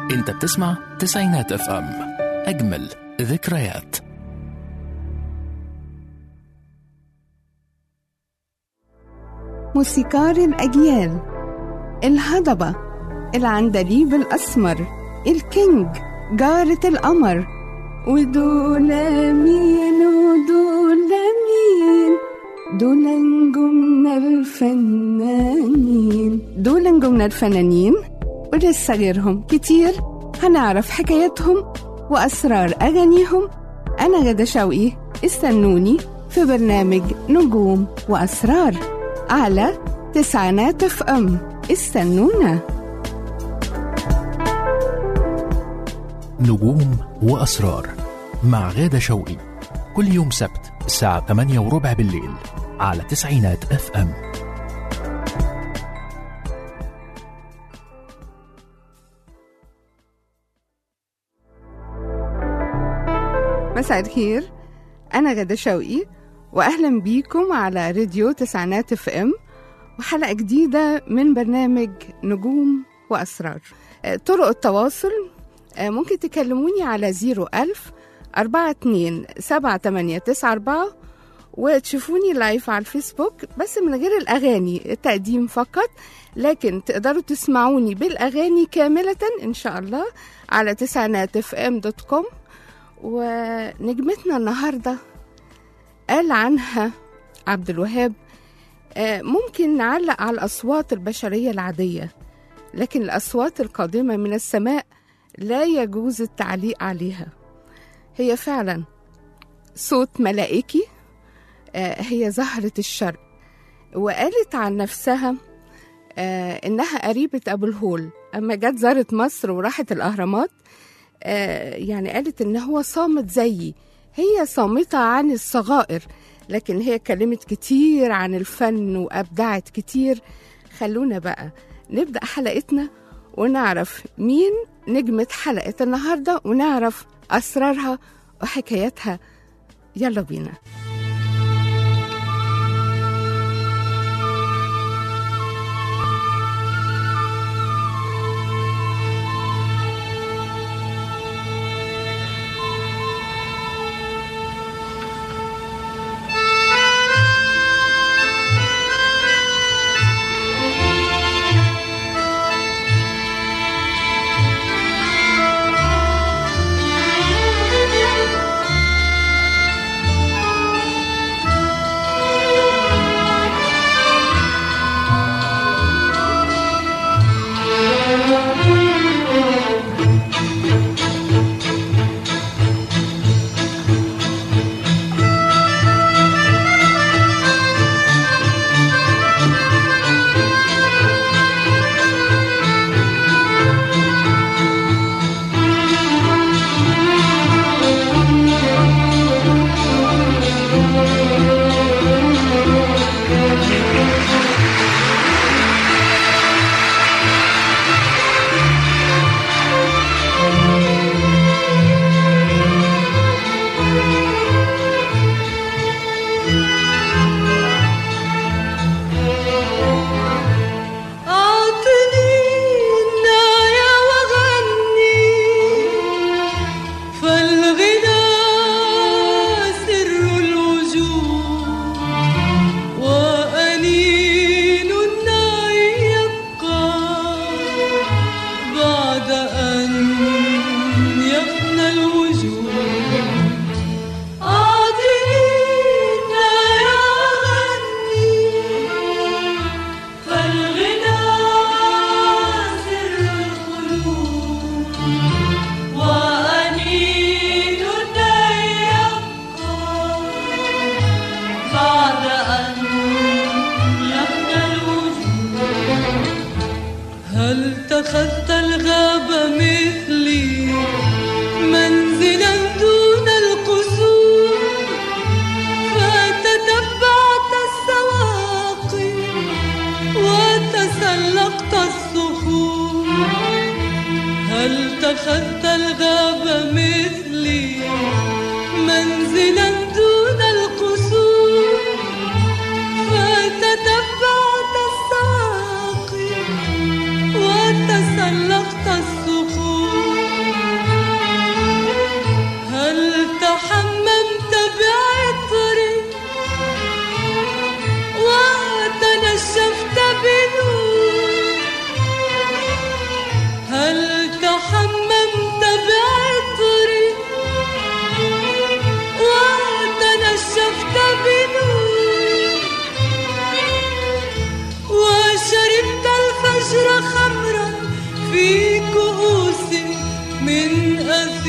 انت بتسمع تسعينات اف ام اجمل ذكريات موسيقار الأجيال الهضبة العندليب الأسمر الكينج جارة القمر ودول مين ودول مين دول نجومنا الفنانين دول نجومنا الفنانين ولسه غيرهم كتير هنعرف حكاياتهم وأسرار أغانيهم أنا غدا شوقي استنوني في برنامج نجوم وأسرار على تسعينات اف ام استنونا نجوم وأسرار مع غادة شوقي كل يوم سبت الساعة 8 وربع بالليل على تسعينات اف ام مساء الخير أنا غدا شوقي وأهلا بيكم على راديو تسعينات اف ام وحلقة جديدة من برنامج نجوم وأسرار آه، طرق التواصل آه، ممكن تكلموني على 01000 42 7894 وتشوفوني لايف على الفيسبوك بس من غير الأغاني التقديم فقط لكن تقدروا تسمعوني بالأغاني كاملة إن شاء الله على تسعينات اف ام دوت كوم ونجمتنا النهارده قال عنها عبد الوهاب آه، ممكن نعلق على الأصوات البشرية العادية لكن الأصوات القادمة من السماء لا يجوز التعليق عليها هي فعلا صوت ملائكي آه، هي زهرة الشرق وقالت عن نفسها آه، إنها قريبة أبو الهول أما جت زارت مصر وراحت الأهرامات آه، يعني قالت إن هو صامت زيي هي صامتة عن الصغائر لكن هي اتكلمت كتير عن الفن وأبدعت كتير خلونا بقى نبدأ حلقتنا ونعرف مين نجمة حلقة النهاردة ونعرف أسرارها وحكاياتها يلا بينا أعطني النايا وغني فالغنى سر الوجود وأنين الناي يبقى بعد أن يفنى الوجود أعطني النايا وغني فالغنى سر القلوب وأنين يبقى بعد أن يفنى الوجود هل اتخذت الغاب مثلي منزلا دون القصور فتتبعت السواقي وتسلقت الصخور هل اتخذت الغاب مثلي منزلا دون القصور فتتبعت السواقي وتسلقت الصخور شربت الفجر خمرا في كؤوس من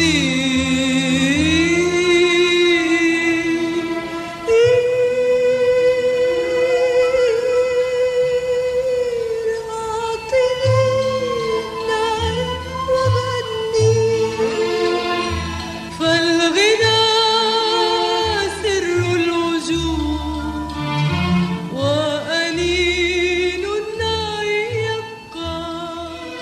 أثير أعطني النعم وغني فالغنى سر الوجود وأنين النعي يبقى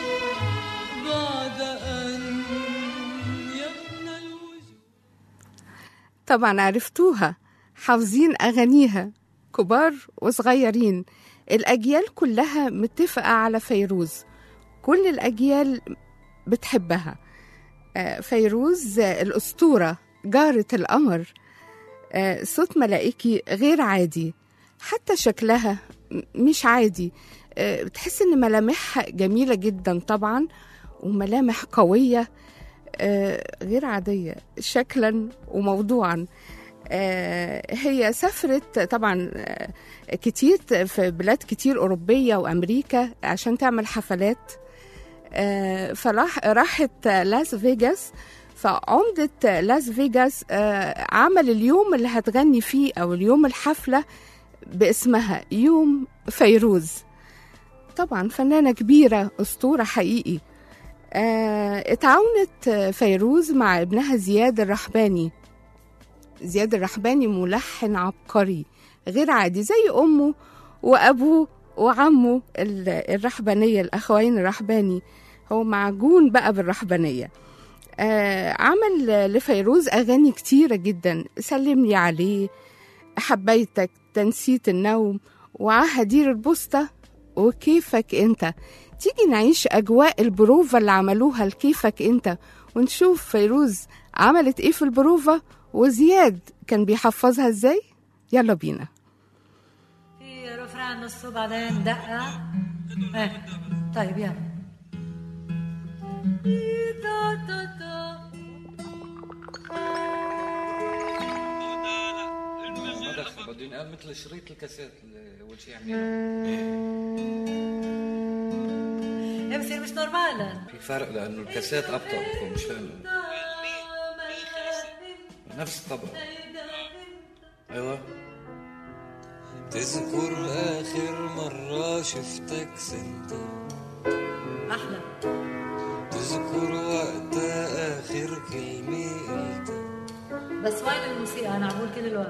بعد أن يفنى الوجود طبعا عرفتوها حافظين أغانيها كبار وصغيرين الأجيال كلها متفقة على فيروز كل الأجيال بتحبها آه، فيروز آه، الأسطورة جارة القمر آه، صوت ملائكي غير عادي حتى شكلها م- مش عادي آه، بتحس ان ملامحها جميلة جدا طبعا وملامح قوية آه، غير عادية شكلا وموضوعا آه، هي سافرت طبعا آه، كتير في بلاد كتير أوروبية وأمريكا عشان تعمل حفلات آه، فراح راحت لاس فيجاس فعمدة لاس فيجاس آه، عمل اليوم اللي هتغني فيه أو اليوم الحفلة باسمها يوم فيروز طبعا فنانة كبيرة أسطورة حقيقي آه، اتعاونت آه، فيروز مع ابنها زياد الرحباني زياد الرحباني ملحن عبقري غير عادي زي أمه وأبوه وعمه ال- الرحبانية الأخوين الرحباني هو معجون بقى بالرحبانية آه عمل لفيروز أغاني كتيرة جدا سلمني عليه حبيتك تنسيت النوم وعهدير البوسطة وكيفك انت تيجي نعيش أجواء البروفة اللي عملوها لكيفك انت ونشوف فيروز عملت ايه في البروفة وزياد كان بيحفظها ازاي يلا بينا في رفران نصه بعدين دقة ايه طيب يلا ما دخل بده ينقال مثل شريط الكاسيت اللي اول شيء يعمله ايه بصير مش نورمال في فرق لانه الكاسيت ابطا بكون مش فاهم نفس الطبق ايوه تذكر آخر مرة شفتك سنت احلى تذكر وقتها آخر كلمة قلتها بس وين الموسيقى انا عم بقول كل الوقت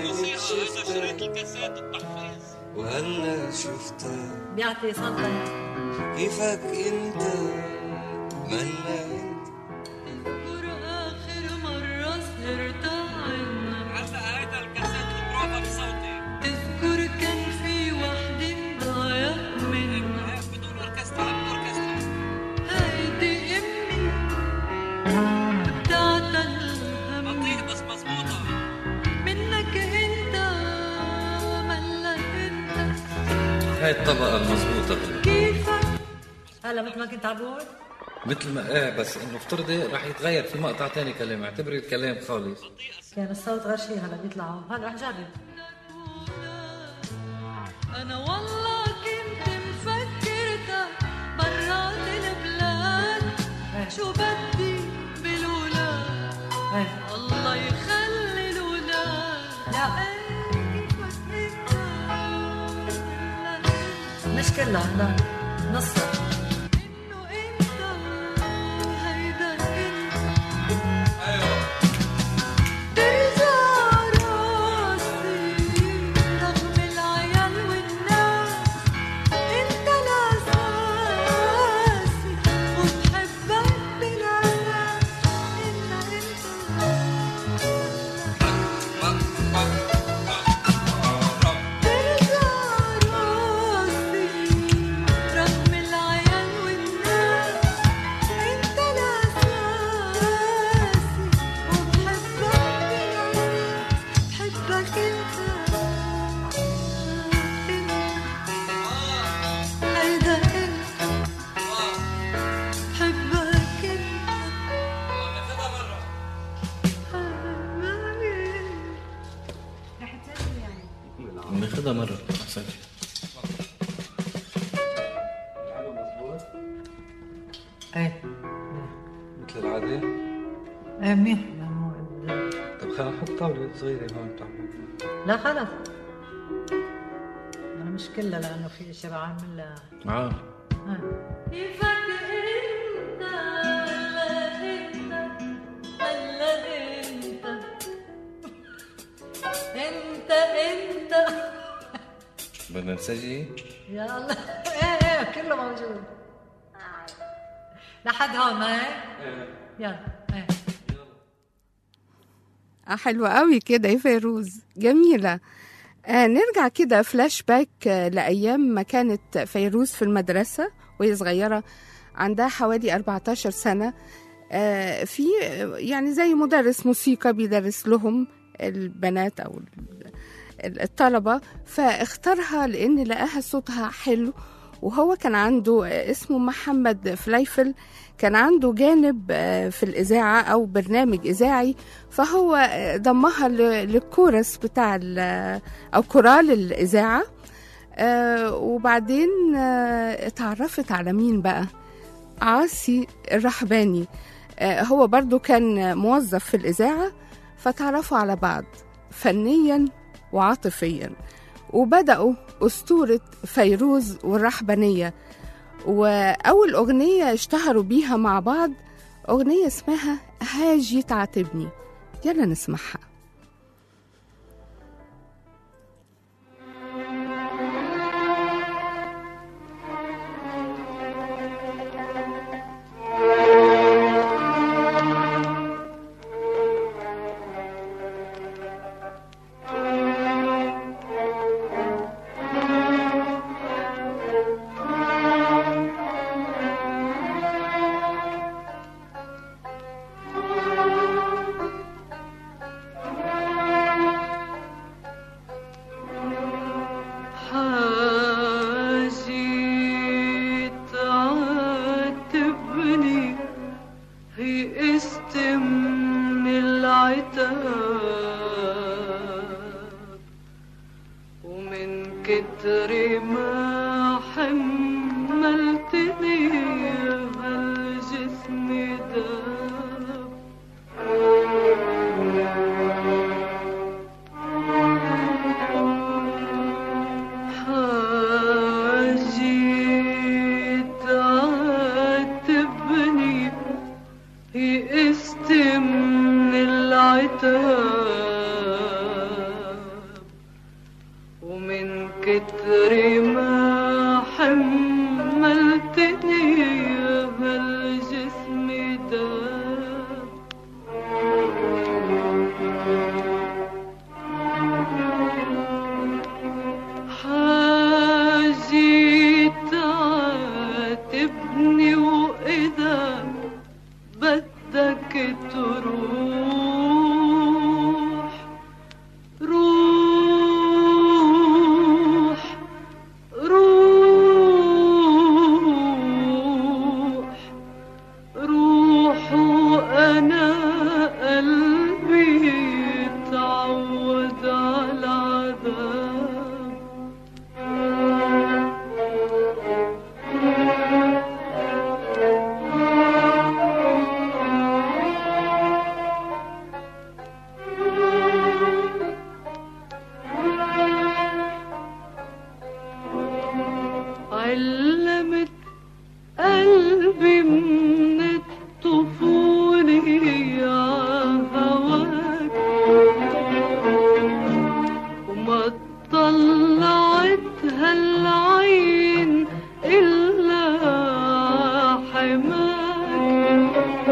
وهلا شفتها بيعطي صدى كيفك انت ملا انت اذكر آخر مرة سهرت عنا تذكر كان في وحدة ضايع منا هيدي أمي بتاعت الهم منك انت ملا انت هاي الطبقة المضبوطة كيفك هلا مثل ما كنت عم بقول مثل ما ايه بس انه افترضي رح يتغير في مقطع تاني كلام اعتبري الكلام خالص كان الصوت غير شيء هلا بيطلعوا هلا رح نجرب أنا والله كنت مفكرتك برات البلاد شو بدي بالولاد ايه الله يخلي الولاد لا. كيفك انت مش كلها لا نصها انه انت هيدا انت ترجع راسي رغم العيال والناس انت الاساسي وبحبك بالاساس انت انت ترجع راسي رغم العيال ايه مثل العادة ايه منيح لأنه- طب خلينا نحط طاولة صغيرة هون تعمل لا خلص انا مش كلها لانه في اشياء بعمل لها معاه آه. كيفك انت هلا انت هلا انت انت انت بدنا نسجل يا الله ايه ايه كله موجود لحد هون ما هيك؟ يلا ايه آه حلوة قوي كده يا فيروز جميلة آه نرجع كده فلاش باك آه لأيام ما كانت فيروز في المدرسة وهي صغيرة عندها حوالي 14 سنة آه في آه، يعني زي مدرس موسيقى بيدرس لهم البنات أو ال- ال- الطلبة فاختارها لأن لقاها صوتها حلو وهو كان عنده آه، اسمه محمد فليفل كان عنده جانب آه، في الإذاعة أو برنامج إذاعي فهو آه، ضمها ل- للكورس بتاع ال- أو كورال الإذاعة آه، وبعدين آه، اتعرفت على مين بقى عاصي الرحباني آه، هو برضو كان موظف في الإذاعة فتعرفوا على بعض فنيا وعاطفيا وبدأوا أسطورة فيروز والرحبانية وأول أغنية اشتهروا بيها مع بعض أغنية اسمها هاجي تعاتبني يلا نسمعها حاجي تعاتبني يئست من العتاب ومن كتر ما حملتني هالجسم داب حاجي تعاتبني يئست من العتاب ومن كتر ما حملتني هالجسم داب حاجي تعاتبني وإذا بدك تروح روح روح روح وأنا قلبي تعود على العذاب علمت قلبي من الطفولة هواك وما طلعت هالعين إلا حماك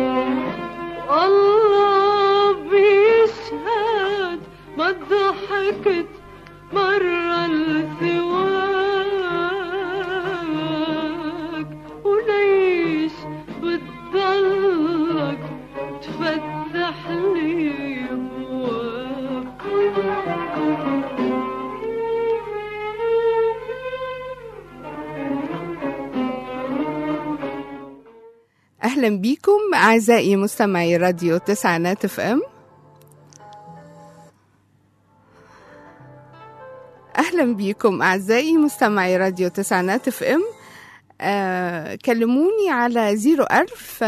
الله بيشهد ما ضحكت مرة لسواك وليش بتضلك تفتح لي هواك أهلا بيكم أعزائي مستمعي راديو تسعينات اف ام أهلا بيكم أعزائي مستمعي راديو تسعينات اف ام آه كلموني على 01000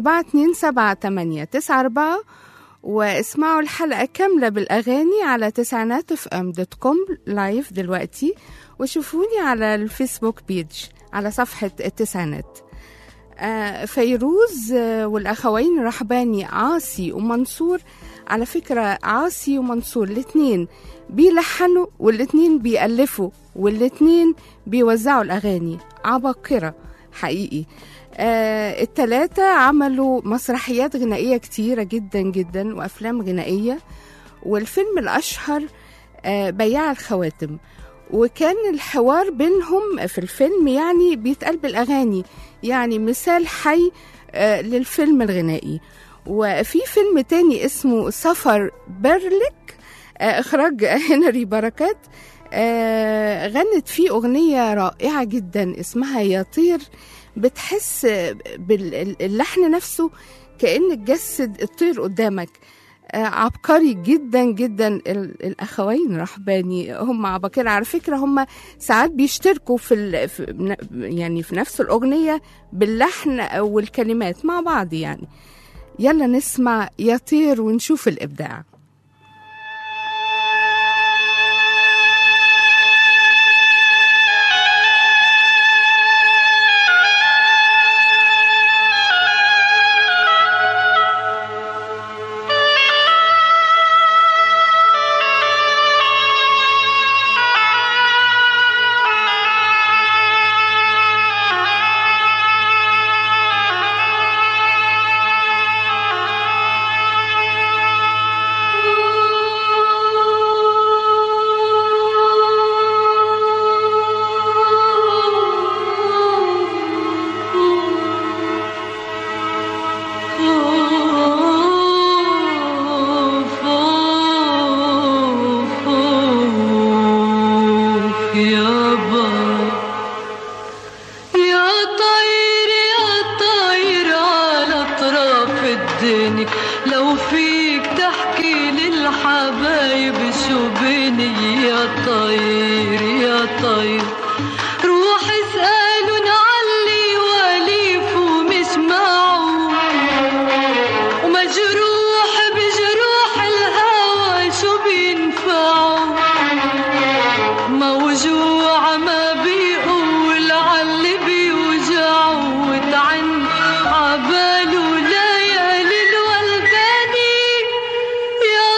427 واسمعوا الحلقة كاملة بالأغاني على تسعينات اف ام دوت كوم لايف دلوقتي وشوفوني على الفيسبوك بيج على صفحة التسعينات آه، فيروز آه، والأخوين رحباني عاصي ومنصور على فكرة عاصي ومنصور الاتنين بيلحنوا والاتنين بيألفوا والاتنين بيوزعوا الأغاني عباقرة حقيقي آه التلاتة عملوا مسرحيات غنائية كتيرة جدا جدا وأفلام غنائية والفيلم الأشهر آه بياع الخواتم وكان الحوار بينهم في الفيلم يعني بيتقال بالأغاني يعني مثال حي آه للفيلم الغنائي وفي فيلم تاني اسمه سفر برلك آه إخراج هنري بركات آه غنت فيه أغنية رائعة جدا اسمها يطير بتحس باللحن نفسه كأنك جسد الطير قدامك آه، عبقري جدا جدا ال- الاخوين رحباني هم عباقرة على فكره هم ساعات بيشتركوا في, ال... في يعني في نفس الاغنيه باللحن والكلمات مع بعض يعني يلا نسمع يطير ونشوف الابداع يا طير يا طير على اطراف الدنيا لو فيك تحكي للحبايب شو بيني يا طير يا طير روح اسألن علي وليف ومش معه ومجروح بجروح الهوى شو بينفعه موجوع ما بيقول عاللي بيوجعه وتعن عباله ليالي الولداني يا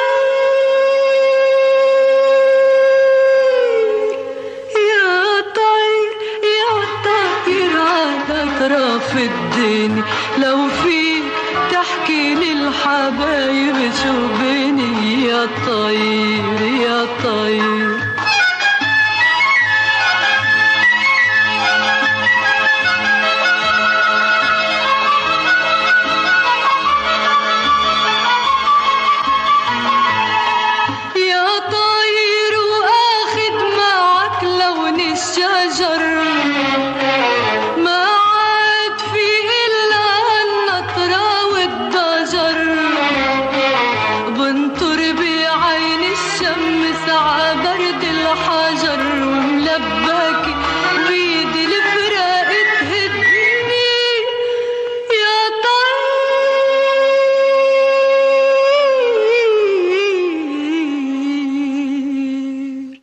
طير يا طير يا طير على اطراف الدنيا لو فيك تحكي للحبايب شو بيني يا طير يا طير يا طاير واخد معك لون الشجر ما عاد في الا النطرة والضجر بنطر بعين الشمس ع برد الحجر وملبك بيد الفراق تهدني يا طير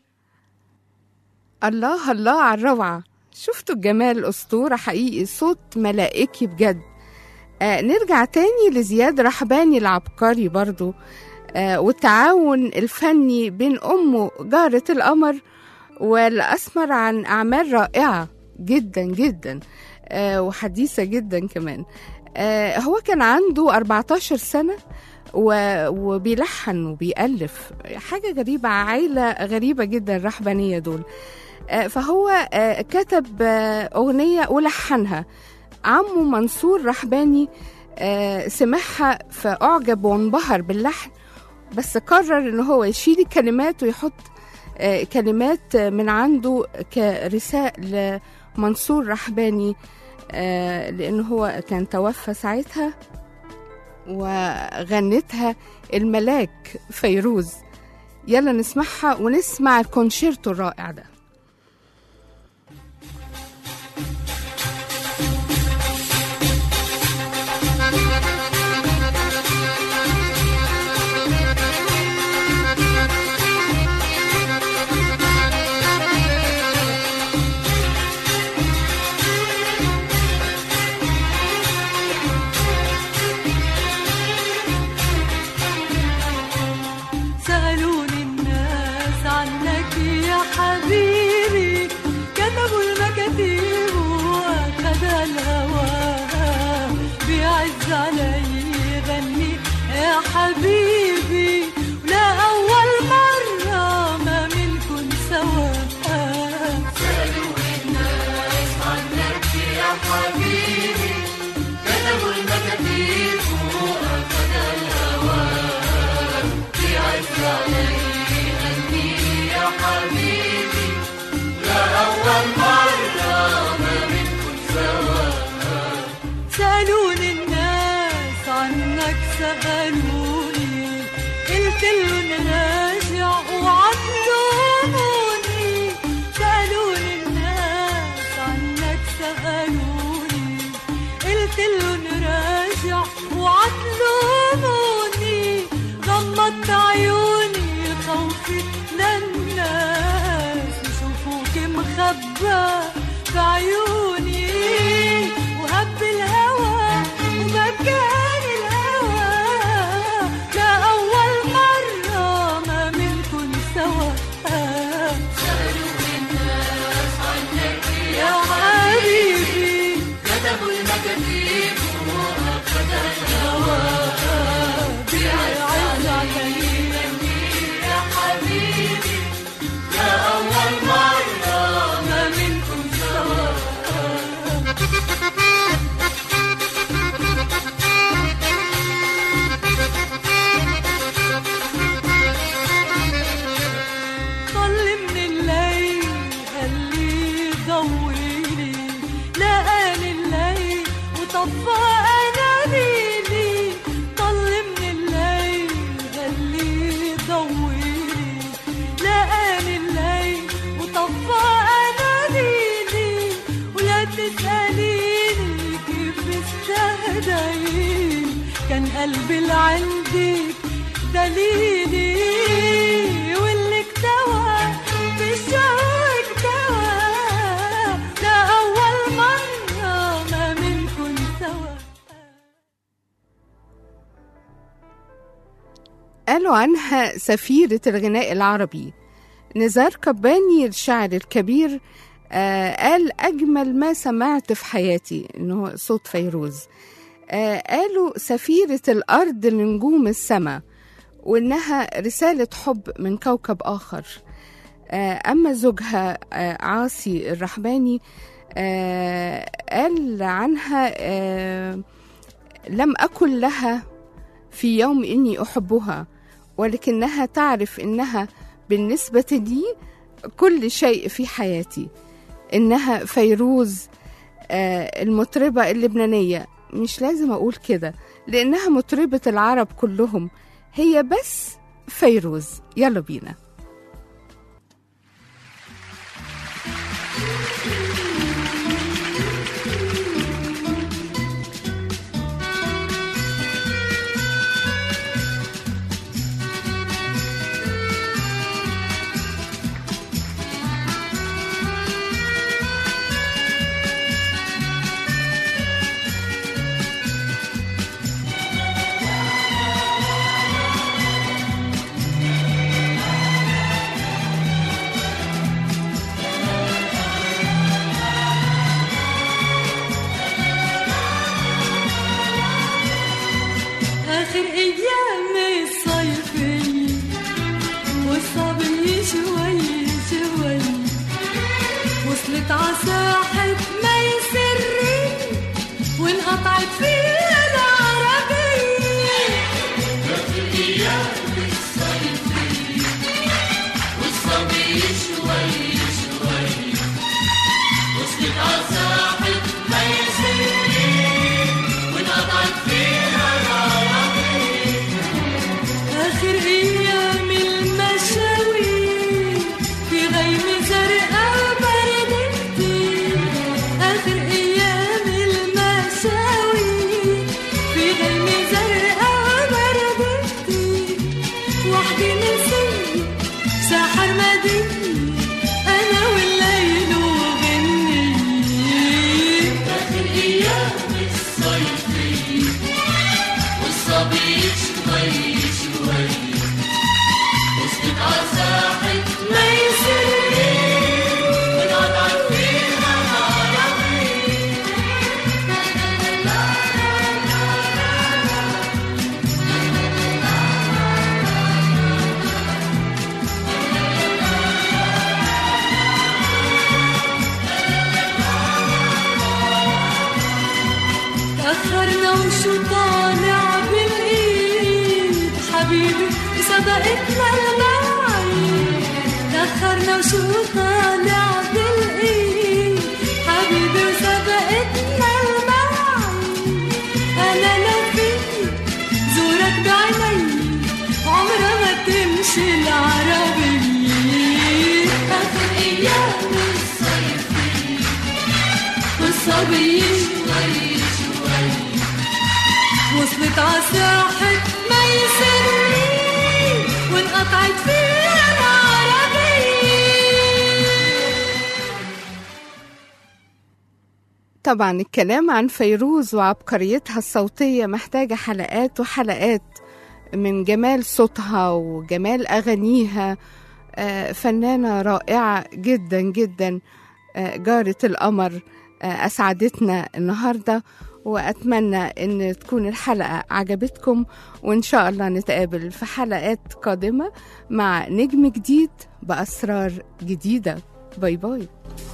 الله الله على الروعة شفتوا الجمال أسطورة حقيقي صوت ملائكي بجد آه نرجع تاني لزياد رحباني العبقري برضو آه والتعاون الفني بين أمه جارة القمر والأسمر عن أعمال رائعة جدا جدا آه وحديثة جدا كمان آه هو كان عنده 14 سنة و- وبيلحن وبيألف حاجة غريبة عائلة غريبة جدا الرحبانية دول آه، فهو آه، كتب آه، أغنية ولحنها عمه منصور رحباني آه، سمعها فأعجب وانبهر باللحن بس قرر إن هو يشيل الكلمات ويحط آه، كلمات من عنده كرثاء لمنصور رحباني آه، لأنه هو كان توفى ساعتها وغنتها الملاك فيروز يلا نسمعها ونسمع الكونشيرتو الرائع ده حبيبي ولا أول مرة ما منكن سوا سألوني الناس عنك سألوني قلت لهم راجع وعطلوني سألوني الناس عنك سألوني قلت لهم راجع وعطلوني غمضت عيوني خوفي للناس يشوفوك مخبى في عيوني وهب الهوى ومكان الهوى لا أول مرة ما منكن سوا يا حبيبي كتبوا المكاتيب وأخذ الهوى بيعز علينا يا حبيبي لا أول مرة ما منكم سوا طل من الليل خليه يضويلي لقان الليل وطفى اناديلي طل من الليل خليه يضويلي لقان الليل وطفى اناديلي ولا تسأليني كيف استهديت كان قلبي اللي عندك دليلي واللي اكتوى بالشوق اكتوى ده أول مرة ما منكن سوا قالوا عنها سفيرة الغناء العربي نزار قباني الشاعر الكبير آه قال أجمل ما سمعت في حياتي إنه صوت فيروز آه قالوا سفيرة الأرض لنجوم السماء وإنها رسالة حب من كوكب آخر آه أما زوجها آه عاصي الرحباني آه قال عنها آه لم أكن لها في يوم إني أحبها ولكنها تعرف إنها بالنسبة لي كل شيء في حياتي إنها فيروز آه، المطربة اللبنانية مش لازم أقول كده لأنها مطربة العرب كلهم هي بس فيروز يلا بينا آخر أيام الصيفية والصبي شوي شوي وصلت عساحة مي سري وانقطعت فيها العربية آخر أيام المشاوي في غيم زرقاء برد كتير تأخرنا وشو طالع بالإيد حبيبي سبقتنا المواعيد تأخرنا وشو طالع بالإيد حبيبي وسبقتنا المواعيد أنا لو فيك زورك بعيني عمرها ما تمشي العربية آخر أيام الصيفية والصبية شوي شوي وصلت عساحة ما يسرني وانقطعت فيها العربية طبعا الكلام عن فيروز وعبقريتها الصوتية محتاجة حلقات وحلقات من جمال صوتها وجمال أغانيها آه، فنانة رائعة جدا جدا آه، جارة القمر آه، أسعدتنا النهاردة وأتمنى أن تكون الحلقة عجبتكم وإن شاء الله نتقابل في حلقات قادمة مع نجم جديد بأسرار جديدة باي باي